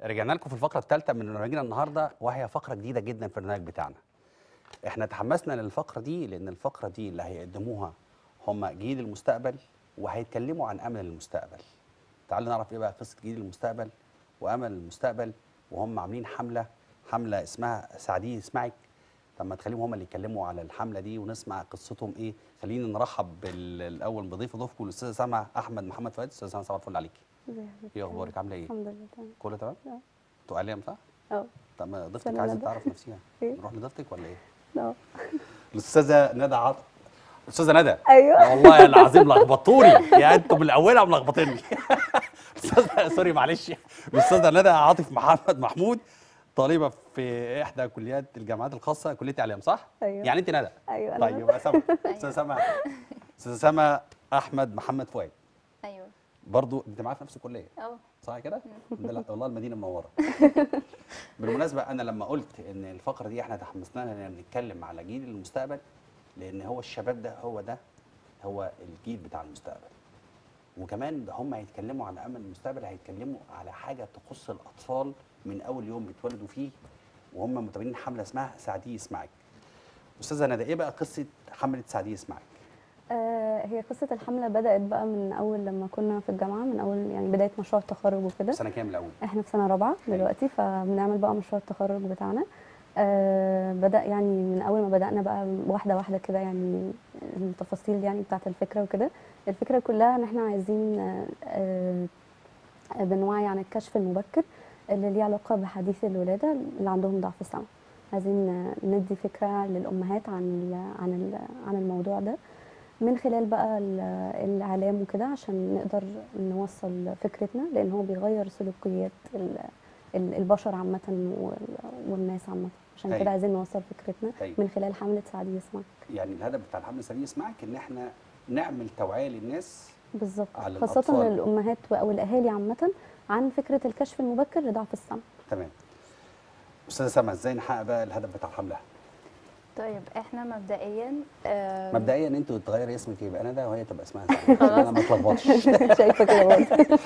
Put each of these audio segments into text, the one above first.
رجعنا لكم في الفقره الثالثه من برنامجنا النهارده وهي فقره جديده جدا في البرنامج بتاعنا. احنا تحمسنا للفقره دي لان الفقره دي اللي هيقدموها هم جيل المستقبل وهيتكلموا عن امل المستقبل. تعالوا نعرف ايه بقى قصه جيل المستقبل وامل المستقبل وهم عاملين حمله حمله اسمها سعديه اسمعك طب ما تخليهم هم اللي يتكلموا على الحمله دي ونسمع قصتهم ايه خلينا نرحب بالاول بضيف ضيفكم الاستاذه سما احمد محمد فؤاد استاذه سما صباح الفل عليكي ازي حضرتك؟ ايه اخبارك عامله ايه الحمد لله تمام كله تمام اه. انتوا عليهم صح اه طب ما ضيفتك استنى عايزه ندى. تعرف نفسها ايه؟ نروح لضيفتك ولا ايه اه الاستاذه ندى عاطف استاذه ندى ايوه يا والله العظيم لخبطوني يا انتوا من الاولها ملخبطيني استاذه سوري معلش الاستاذه ندى عاطف محمد محمود طالبه في احدى كليات الجامعات الخاصه كليه اعلام صح ايوه. يعني انت ندى ايوه أنا طيب يبقى سما استاذه سما استاذه سما احمد محمد فؤاد ايوه برضو انت معايا في نفس الكليه اه صح كده؟ الحمد لله والله المدينه منوره. بالمناسبه انا لما قلت ان الفقره دي احنا تحمسنا لها ان نتكلم على جيل المستقبل لان هو الشباب ده هو ده هو الجيل بتاع المستقبل. وكمان هم هيتكلموا على امل المستقبل هيتكلموا على حاجه تخص الاطفال من اول يوم بيتولدوا فيه وهم متابعين حمله اسمها سعديه اسمعك. استاذه ندى ايه بقى قصه حمله سعديه اسمعك؟ آه هي قصه الحمله بدات بقى من اول لما كنا في الجامعه من اول يعني بدايه مشروع التخرج وكده سنه كام الاول؟ احنا في سنه رابعه أيوة. دلوقتي فبنعمل بقى مشروع التخرج بتاعنا آه بدا يعني من اول ما بدانا بقى واحده واحده كده يعني التفاصيل يعني بتاعت الفكره وكده الفكره كلها ان احنا عايزين آه آه بنوعي عن الكشف المبكر اللي ليه علاقه بحديث الولاده اللي عندهم ضعف السمع عايزين آه، ندي فكره للامهات عن ال عن ال عن الموضوع ده من خلال بقى ال- الاعلام وكده عشان نقدر نوصل فكرتنا لان هو بيغير سلوكيات ال- ال- البشر عامه وال- والناس عامه عشان أيوة. كده عايزين نوصل فكرتنا أيوة. من خلال حمله سعدي يسمعك يعني الهدف بتاع الحمله سعديه اسمعك ان احنا نعمل توعيه للناس بالظبط على خاصه الأطفال. للامهات او الاهالي عامه عن فكره الكشف المبكر لضعف السمع تمام استاذه سما ازاي نحقق بقى الهدف بتاع الحمله طيب احنا مبدئيا آه، مبدئيا انتوا تغيري اسمك يبقى ندى وهي تبقى اسمها سعيد عشان انا ما اتلخبطش شايفه كده برضه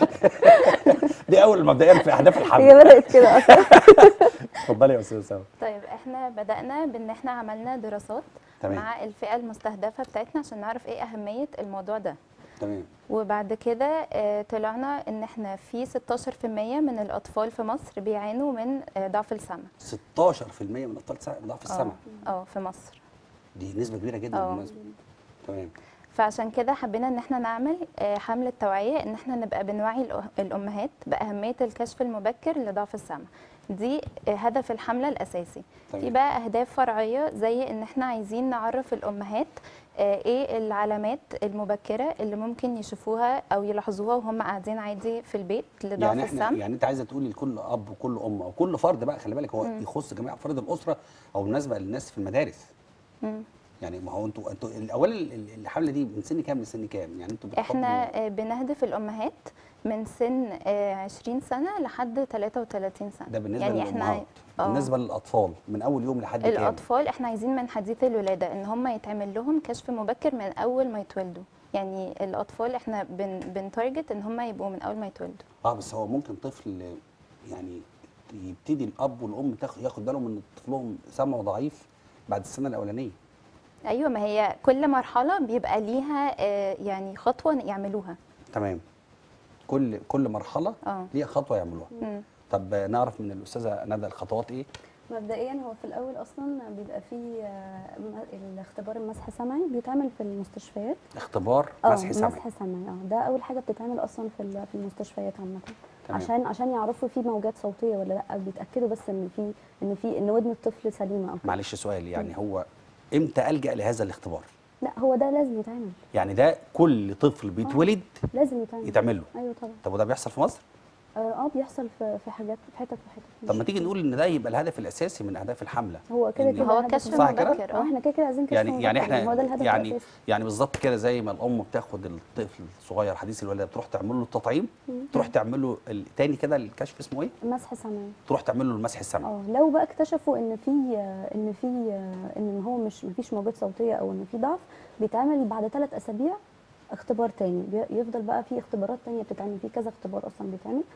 دي اول مبدئيا في اهداف هي الحمله بدات كده اصلا اتفضلي يا استاذه سما طيب احنا بدأنا بان احنا عملنا دراسات تمام. مع الفئة المستهدفة بتاعتنا عشان نعرف ايه أهمية الموضوع ده تمام وبعد كده آه، طلعنا ان احنا في 16% من الأطفال في مصر بيعانوا من آه، ضعف السمع 16% من الاطفال سا- ضعف السمع اه اه في مصر دي نسبه كبيره جدا اه. بالمناسبه تمام فعشان كده حبينا ان احنا نعمل آه، حملة توعية ان احنا نبقى بنوعي الأه- الامهات باهمية الكشف المبكر لضعف السمع دي آه، هدف الحملة الاساسي تمام. في بقى اهداف فرعية زي ان احنا عايزين نعرف الامهات آه، ايه العلامات المبكرة اللي ممكن يشوفوها او يلاحظوها وهم قاعدين عادي في البيت لضعف يعني احنا السمع يعني انت عايزه تقولي لكل اب وكل ام او كل فرد بقى خلي بالك هو يخص جميع افراد الاسره او بالنسبه للناس في المدارس مم. يعني ما هو انتوا انتوا اولا ال- ال- الحمله دي من سن كام لسن كام يعني انتوا بتخاطبوا- احنا آه، بنهدف الامهات من سن آه، 20 سنة لحد 33 سنة ده بالنسبه يعني للامهات احنا آه. بالنسبه للاطفال من اول يوم لحد كام الاطفال احنا عايزين من حديث الولاده ان هم يتعمل لهم كشف مبكر من اول ما يتولدوا يعني الاطفال احنا بن بنتارجت ان هم يبقوا من اول ما يتولدوا اه بس هو ممكن طفل يعني يبتدي الاب والام تاخد ياخد بالهم ان طفلهم سمعه ضعيف بعد السنه الاولانيه ايوه ما هي كل مرحله بيبقى ليها آه، يعني خطوه يعملوها تمام كل كل مرحله اه ليها خطوه يعملوها مم. طب نعرف من الاستاذه ندى الخطوات ايه مبدئيا هو في الاول اصلا بيبقى فيه آه، م- الاختبار المسح السمعي بيتعمل في المستشفيات اختبار اه مسح سمعي مسح سمعي اه ده اول حاجه بتتعمل اصلا في ال- في المستشفيات عامه تمام. عشان عشان يعرفوا في موجات صوتيه ولا لا بيتاكدوا بس ان في ان في ان ودن الطفل سليمه او كده. معلش سؤال يعني هو امتى الجا لهذا الاختبار لا هو ده لازم يتعمل يعني ده كل طفل بيتولد لازم يتعمل يتعمل له ايوه طبعا طب وده بيحصل في مصر اه آه، بيحصل في في حاجات في حتت وحتت طب ما مش- تيجي نقول ان ده يبقى الهدف الاساسي من اهداف الحمله هو كده إن- كده هو هدف كشف الحملة. صح كده؟ مبكر اه اه احنا كده كده عايزين كشف يعني يعني مبكر، احنا هو ده الهدف يعني الاساسي يعني بالظبط كده زي ما الام بتاخد الطفل الصغير حديث الولاده تروح تعمل له التطعيم تروح تعمل له ال- تاني كده الكشف اسمه ايه؟ مسح سمعي تروح تعمل له المسح السمعي اه لو بقى اكتشفوا ان في ان في ان هو مش مفيش موجات صوتيه او ان في ضعف بيتعمل بعد ثلاث اسابيع اختبار تاني بي- يفضل بقى في اختبارات تانية بتتعمل في كذا اختبار اصلا بيتعمل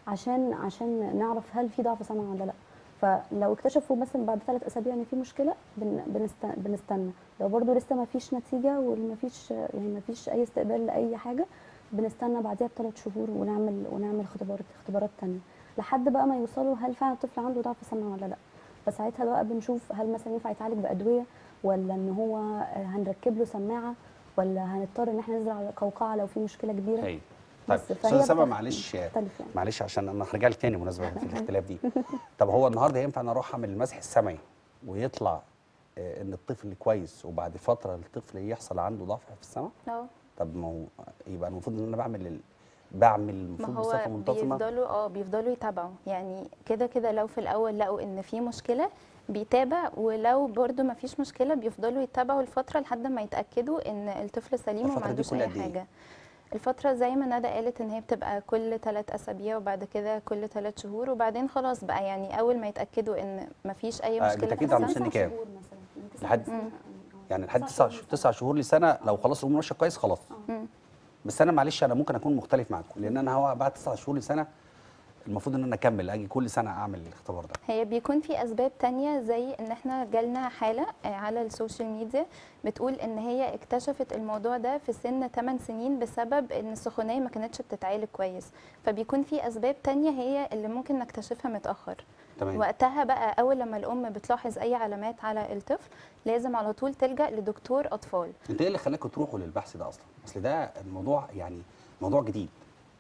عشان عشان نعرف هل في ضعف سمع ولا لا فلو اكتشفوا مثلا بعد ثلاث اسابيع ان في مشكله بن بنست- بنستنى لو برضو لسه ما فيش نتيجه وما فيش يعني ما فيش اي استقبال لاي حاجه بنستنى بعديها بثلاث شهور ونعمل ونعمل اختبارات اختبارات تانية لحد بقى ما يوصلوا هل فعلا الطفل عنده ضعف سمع ولا لا فساعتها بقى بنشوف هل مثلا ينفع يتعالج بادويه ولا ان هو آه، هنركب له سماعه ولا هنضطر ان احنا نزرع القوقعه لو في مشكله كبيره هي طيب بس فهي استاذ سما بتخ- معلش بتختلف يعني. معلش عشان انا هرجع لك تاني مناسبه في الاختلاف دي طب هو النهارده ينفع انا اروح اعمل المسح السمعي ويطلع آه، ان الطفل كويس وبعد فتره الطفل يحصل عنده ضعف في السمع اه طب ما هو يبقى المفروض ان انا بعمل ال... بعمل ما المفروض هو بصفه منتظمه بيفضلوا اه بيفضلوا يتابعوا يعني كده كده لو في الاول لقوا ان في مشكله بيتابع ولو برضو ما فيش مشكله بيفضلوا يتابعوا الفتره لحد ما يتاكدوا ان الطفل سليم الفترة وما دي عندوش كل اي قد إيه؟ حاجه الفترة زي ما ندى قالت ان هي بتبقى كل ثلاث اسابيع وبعد كده كل ثلاث شهور وبعدين خلاص بقى يعني اول ما يتاكدوا ان ما فيش اي آه، مشكله في بالتأكيد عند السمع سن كام؟ شهور مثلا من تسع لحد- لسنة. يعني لحد تسع تسع شهور تسع شهور لسنه لو خلاص الامور ماشيه كويس خلاص مم. بس انا معلش انا ممكن اكون مختلف معاكم لان انا هو بعد تسع شهور لسنه المفروض ان انا اكمل اجي كل سنه اعمل الاختبار ده هي بيكون في اسباب تانية زي ان احنا جالنا حالة آه، على السوشيال ميديا بتقول ان هي اكتشفت الموضوع ده في سن 8 سنين بسبب ان السخونية ما كانتش بتتعالج كويس فبيكون في اسباب تانية هي اللي ممكن نكتشفها متأخر تمام وقتها بقى اول لما الام بتلاحظ اي علامات على الطفل لازم على طول تلجأ لدكتور اطفال انت ايه اللي خلاكم تروحوا للبحث ده اصلا اصل ده الموضوع يعني موضوع جديد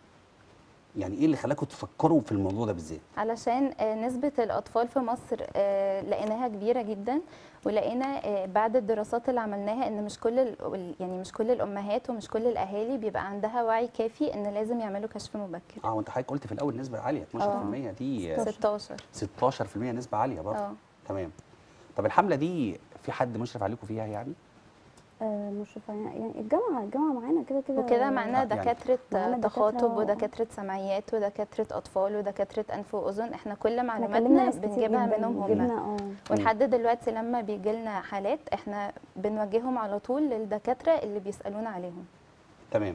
يعني ايه اللي خلاكم تفكروا في الموضوع ده بالذات علشان آه، نسبة الأطفال في مصر آه، لقيناها كبيرة جدا ولقينا آه، بعد الدراسات اللي عملناها ان مش كل ال- يعني مش كل الامهات ومش كل الاهالي بيبقى عندها وعي كافي ان لازم يعملوا كشف مبكر اه وانت حضرتك قلت في الاول نسبه عاليه 12% دي آه، 16 16% نسبه عاليه برضه اه تمام طب الحمله دي في حد مشرف عليكم فيها يعني آه، مشرفة يعني الجامعة الجامعة معانا كده كده وكده معانا آه، يعني- دكاترة معانا آه، دكاترة تخاطب و- ودكاترة سمعيات ودكاترة أطفال ودكاترة أنف وأذن احنا كل احنا كلمنا معلوماتنا ناس كتير بنجيبها جدا منهم هم جبنا اه ولحد دلوقتي لما بيجي لنا حالات احنا بنوجههم على طول للدكاترة اللي بيسألونا عليهم تمام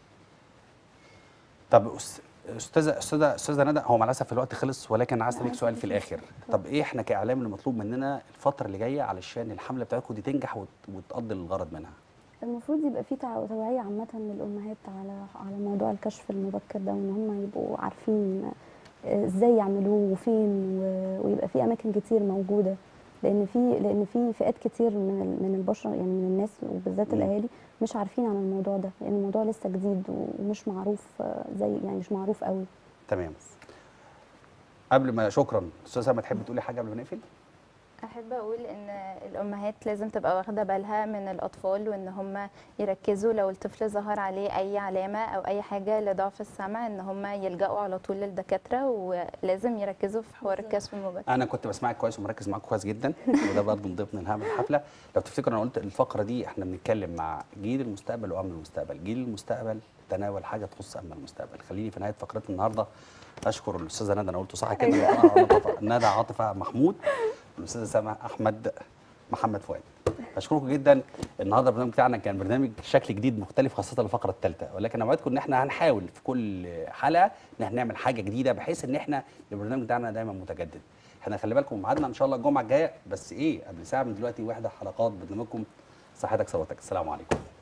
طب أس- استاذه استاذه استاذه ندى هو مع الاسف الوقت خلص ولكن عايز اسالك سؤال في الاخر طب ايه احنا كاعلام اللي مطلوب مننا الفتره اللي جايه علشان الحمله بتاعتكم دي تنجح وت- وتقضي الغرض منها المفروض يبقى في تع- توعية عامة للأمهات على على موضوع الكشف المبكر ده وإن هم يبقوا عارفين آه، إزاي يعملوه وفين و- ويبقى في أماكن كتير موجودة لأن في لأن في فئات كتير من ال- من البشر يعني من الناس وبالذات مم. الأهالي مش عارفين عن الموضوع ده لأن الموضوع لسه جديد ومش معروف آه، زي يعني مش معروف قوي تمام قبل ما شكرا استاذه ما تحب تقولي حاجه قبل ما نقفل احب اقول ان الامهات لازم تبقى واخده بالها من الاطفال وان هم يركزوا لو الطفل ظهر عليه اي علامه او اي حاجه لضعف السمع ان هم يلجأوا على طول للدكاتره ولازم يركزوا في حوار الكشف المبكر انا كنت بسمعك كويس ومركز معاك كويس جدا وده برضه من ضمن الهام الحفله لو تفتكروا انا قلت الفقره دي احنا بنتكلم مع جيل المستقبل وامن المستقبل جيل المستقبل تناول حاجه تخص امن المستقبل خليني في نهايه فقرتنا النهارده اشكر الاستاذه ندى انا قلته صح كده ندى عاطفه محمود والاستاذه سما احمد محمد فؤاد اشكركم جدا النهارده البرنامج بتاعنا كان برنامج شكل جديد مختلف خاصه الفقره الثالثه ولكن اوعدكم ان احنا هنحاول في كل حلقه ان احنا نعمل حاجه جديده بحيث ان احنا البرنامج بتاعنا دايما متجدد احنا خلي بالكم ميعادنا ان شاء الله الجمعه الجايه بس ايه قبل ساعه من دلوقتي واحده حلقات برنامجكم صحتك ثروتك السلام عليكم